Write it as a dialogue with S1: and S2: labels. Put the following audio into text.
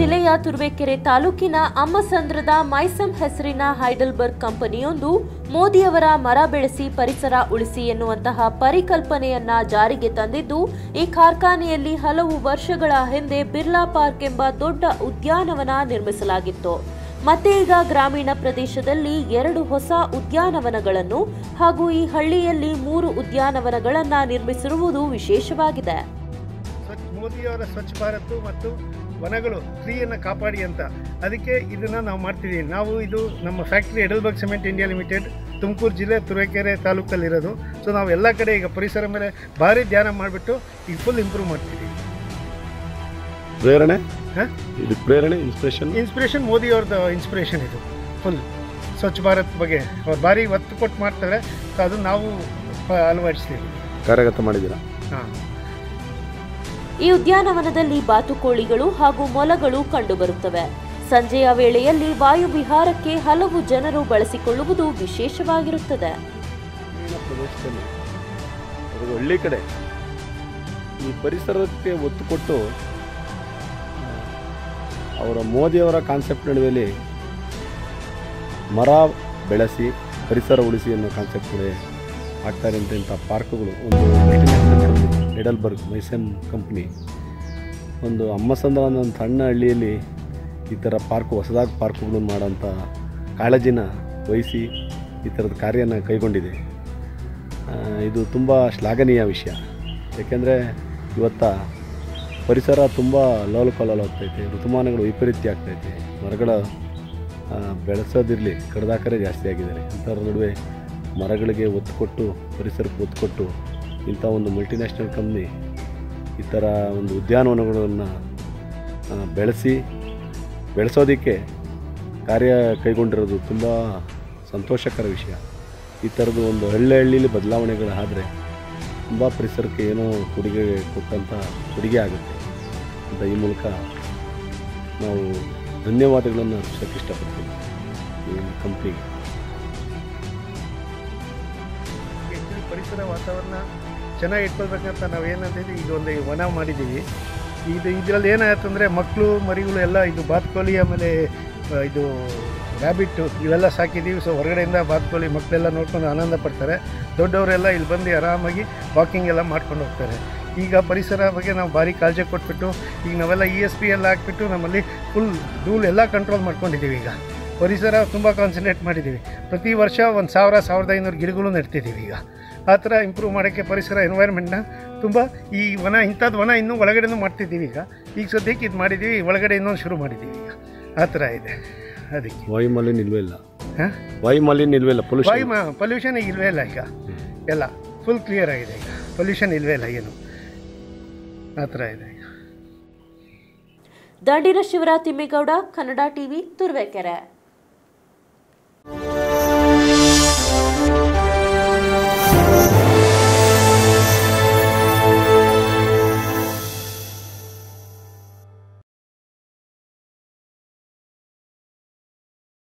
S1: ಜಿಲ್ಲೆಯ ತುರುವೇಕೆರೆ ತಾಲೂಕಿನ ಅಮ್ಮಸಂದ್ರದ ಮೈಸಮ್ ಹೆಸರಿನ ಹೈಡಲ್ಬರ್ಗ್ ಕಂಪನಿಯೊಂದು ಮೋದಿಯವರ ಮರ ಬೆಳೆಸಿ ಪರಿಸರ ಉಳಿಸಿ ಎನ್ನುವಂತಹ ಪರಿಕಲ್ಪನೆಯನ್ನ ಜಾರಿಗೆ ತಂದಿದ್ದು ಈ ಕಾರ್ಖಾನೆಯಲ್ಲಿ ಹಲವು ವರ್ಷಗಳ ಹಿಂದೆ ಬಿರ್ಲಾ ಪಾರ್ಕ್ ಎಂಬ ದೊಡ್ಡ ಉದ್ಯಾನವನ ನಿರ್ಮಿಸಲಾಗಿತ್ತು ಮತ್ತೆ ಈಗ ಗ್ರಾಮೀಣ ಪ್ರದೇಶದಲ್ಲಿ ಎರಡು ಹೊಸ ಉದ್ಯಾನವನಗಳನ್ನು ಹಾಗೂ ಈ ಹಳ್ಳಿಯಲ್ಲಿ ಮೂರು ಉದ್ಯಾನವನಗಳನ್ನ ನಿರ್ಮಿಸಿರುವುದು ವಿಶೇಷವಾಗಿದೆ
S2: ಸ್ವಚ್ಛ ಮೋದಿಯವರ ಸ್ವಚ್ಛ ಭಾರತ್ ಮತ್ತು ವನಗಳು ಫ್ರೀಯನ್ನು ಕಾಪಾಡಿ ಅಂತ ಅದಕ್ಕೆ ಇದನ್ನು ನಾವು ಮಾಡ್ತಿದ್ದೀವಿ ನಾವು ಇದು ನಮ್ಮ factory Heidelberg cement India limited Tumakuru ಜಿಲ್ಲೆ ತುರುವೇಕೆರೆ ತಾಲೂಕಲ್ಲಿರೋದು ಸೊ ನಾವು ಎಲ್ಲ ಕಡೆ ಈಗ ಪರಿಸರ ಮೇಲೆ ಭಾರಿ ಧ್ಯಾನ ಮಾಡಿಬಿಟ್ಟು ಈಗ ಫುಲ್ ಇಂಪ್ರೂವ್ ಮಾಡ್ತಿದ್ದೀವಿ
S3: ಪ್ರೇರಣೆ
S2: ಹಾಂ
S3: ಇದು ಪ್ರೇರಣೆ ಇನ್ಸ್ಪಿರೇಷನ್
S2: ಇನ್ಸ್ಪಿರೇಷನ್ ಮೋದಿಯವ್ರದ್ದು ಇನ್ಸ್ಪಿರೇಷನ್ ಇದು ಫುಲ್ ಸ್ವಚ್ಛ ಭಾರತ್ ಬಗ್ಗೆ ಅವ್ರು ಭಾರಿ ಒತ್ತು ಕೊಟ್ಟು ಮಾಡ್ತಾರೆ ಸೊ ಅದು ನಾವು ಪ- ಅಳವಡಿಸ್ತೀವಿ
S3: ಕಾರ್ಯಗತ ಮಾಡಿದ್ದೀರಾ
S2: ಹಾಂ
S1: ಈ ಉದ್ಯಾನವನದಲ್ಲಿ ಬಾತುಕೋಳಿಗಳು ಹಾಗೂ ಮೊಲಗಳು ಕಂಡುಬರುತ್ತವೆ ಸಂಜೆಯ ವೇಳೆಯಲ್ಲಿ ವಾಯು ವಿಹಾರಕ್ಕೆ ಹಲವು ಜನರು ಬಳಸಿಕೊಳ್ಳುವುದು ವಿಶೇಷವಾಗಿರುತ್ತದೆ
S3: ಗ್ರಾಮೀಣ ಪ್ರದೇಶದಲ್ಲಿ ಅದು ಹಳ್ಳಿ ಕಡೆ ಈ ಪರಿಸರಕ್ಕೆ ಒತ್ತು ಕೊಟ್ಟು ಆ, ಅವರ ಮೋದಿಯವರ ಕಾನ್ಸೆಪ್ಟ್ ನಡುವೆಯಲ್ಲಿ ಮರ ಬೆಳೆಸಿ ಪರಿಸರ ಉಳಿಸಿ ಅನ್ನೋ ಕಾನ್ಸೆಪ್ಟ್ ಕಡೆ ಆಗ್ತಾ ಇರೋಂಥ ಪಾರ್ಕ್ಗಳು ಒಂದು multinational company Heidelberg Mycem company ಒಂದು ಅಮ್ಮಸಂದ್ರ ಅನ್ನೋ ಒಂದು ಸಣ್ಣ ಹಳ್ಳಿಯಲ್ಲಿ ಈ ಥರ ಪಾರ್ಕ್ ಹೊಸದಾಗಿ ಪಾರ್ಕ್ಗಳನ್ನು ಮಾಡೋಂಥ ಕಾಳಜಿನ ವಹಿಸಿ ಈ ಥರದ ಕಾರ್ಯನ ಕೈಗೊಂಡಿದೆ ಆ, ಇದು ತುಂಬ ಶ್ಲಾಘನೀಯ ವಿಷಯ ಏಕೆಂದರೆ ಇವತ್ತ ಪರಿಸರ ತುಂಬ ಲೋಲ ಕಲ್ಲೋಲ ಆಗ್ತೈತೆ ಋತುಮಾನಗಳು ವೈಪರೀತ್ಯ ಆಗ್ತೈತೆ ಮರಗಳ ಆ, ಬೆಳೆಸೋದಿರಲಿ ಕಡ್ದಾಕರೇ ಜಾಸ್ತಿ ಆಗಿದ್ದಾರೆ ಅಂಥವ್ರ ನಡುವೆ ಮರಗಳಿಗೆ ಒತ್ತು ಕೊಟ್ಟು ಪರಿಸರಕ್ಕೆ ಒತ್ತು ಕೊಟ್ಟು ಇಂಥ ಒಂದು ಮಲ್ಟಿನ್ಯಾಷನಲ್ ಕಂಪ್ನಿ ಈ ಥರ ಒಂದು ಉದ್ಯಾನವನಗಳನ್ನು ಆ, ಬೆಳೆಸಿ ಬೆಳೆಸೋದಕ್ಕೆ ಕಾರ್ಯ ಕೈಗೊಂಡಿರೋದು ತುಂಬ ಸಂತೋಷಕರ ವಿಷಯ ಈ ಥರದ್ದು ಒಂದು ಹಳ್ಳಿ ಹಳ್ಳಿಲಿ ಬದಲಾವಣೆಗಳು ಆದರೆ ತುಂಬ ಪರಿಸರಕ್ಕೆ ಏನೋ ಕೊಡುಗೆ ಕೊಟ್ಟಂಥ ಕೊಡುಗೆ ಆಗುತ್ತೆ ಅಂತ ಈ ಮೂಲಕ ನಾವು ಧನ್ಯವಾದಗಳನ್ನು ಅರ್ಪಿಸೋಕ್ಕೆ ಇಷ್ಟಪಡ್ತೀವಿ ಈ ಕಂಪ್ನಿಗೆ
S2: ಆ್ಯಕ್ಚುಲಿ ಪರಿಸರ ವಾತಾವರಣ ಚೆನ್ನಾಗಿ ಇಟ್ಕೊಳ್ಬೇಕಂತ ನಾವು ಏನಂತಿದ್ವಿ ಇದೊಂದು ವನ ಮಾಡಿದ್ದೀವಿ ಇದು ಇದರಲ್ಲಿ ಏನಾಯ್ತು ಅಂದರೆ ಮಕ್ಕಳು ಮರಿಗಳು ಎಲ್ಲ ಇದು ಬಾತ್ಕೋಳಿ ಆಮೇಲೆ ಆ, ಇದು ರ್ಯಾಬಿಟ್ಟು ಇವೆಲ್ಲ ಸಾಕಿದ್ದೀವಿ ಸೊ ಹೊರಗಡೆಯಿಂದ ಬಾತ್ಕೋಳಿ ಮಕ್ಕಳೆಲ್ಲ ನೋಡ್ಕೊಂಡು ಆನಂದ ಪಡ್ತಾರೆ ದೊಡ್ಡವರೆಲ್ಲ ಇಲ್ಲಿ ಬಂದು ಆರಾಮಾಗಿ ವಾಕಿಂಗ್ ಎಲ್ಲ ಮಾಡ್ಕೊಂಡು ಹೋಗ್ತಾರೆ ಈಗ ಪರಿಸರ ಬಗ್ಗೆ ನಾವು ಭಾರಿ ಕಾಳಜಿ ಕೊಟ್ಬಿಟ್ಟು ಈಗ ನಾವೆಲ್ಲ ಇ ಎಸ್ ಪಿ ಎಲ್ಲ ಹಾಕ್ಬಿಟ್ಟು ನಮ್ಮಲ್ಲಿ ಫುಲ್ ಧೂಳು ಎಲ್ಲ ಕಂಟ್ರೋಲ್ ಮಾಡ್ಕೊಂಡಿದ್ದೀವಿ ಈಗ ಪರಿಸರ ತುಂಬ ಕಾನ್ಸಂಟ್ರೇಟ್ ಮಾಡಿದ್ದೀವಿ ಪ್ರತಿ ವರ್ಷ ಒಂದು ಸಾವಿರ ಸಾವಿರದ ಐನೂರು ಗಿಡಗಳು ನೆಡ್ತಿದ್ದೀವಿ ಈಗ ಆ ಥರ ಇಂಪ್ರೂವ್ ಮಾಡೋಕ್ಕೆ ಪರಿಸರ ಎನ್ವೈರ್ಮೆಂಟ್ನ ತುಂಬ ಈ ವನ ಇಂಥದ್ದು ವನ ಇನ್ನೂ ಒಳಗಡೆನೂ ಮಾಡ್ತಿದ್ದೀವಿ ಈಗ ಈಗ ಸದ್ಯಕ್ಕೆ ಇದು ಮಾಡಿದ್ದೀವಿ ಒಳಗಡೆ ಇನ್ನೊಂದು ಶುರು ಮಾಡಿದ್ದೀವಿ ಈಗ ಆ ಥರ ಇದೆ ಅದಕ್ಕೆ
S3: ವಾಯುಮಾಲಿನ್ಯ ನಿಲ್ವೇ ಇಲ್ಲ
S2: ಹಾಂ
S3: ವಾಯುಮಾಲಿನ್ಯ ನಿಲ್ವೇ ಇಲ್ಲ
S2: ವಾಯು
S3: ಪೊಲ್ಯೂಷನ್
S2: ಪೊಲ್ಯೂಷನ್ ಈಗ ಇಲ್ವೇ ಇಲ್ಲ ಈಗ ಎಲ್ಲ ಫುಲ್ ಕ್ಲಿಯರ್ ಆಗಿದೆ ಈಗ ಪೊಲ್ಯೂಷನ್ ಇಲ್ವೇ ಇಲ್ಲ ಏನು ಆ ಥರ ಇದೆ ಈಗ
S1: ದಂಡಿನ ಶಿವರಾಜ್ ತಿಮ್ಮೇಗೌಡ ಕನ್ನಡ ಟಿವಿ ತುರುವೇಕೆರೆ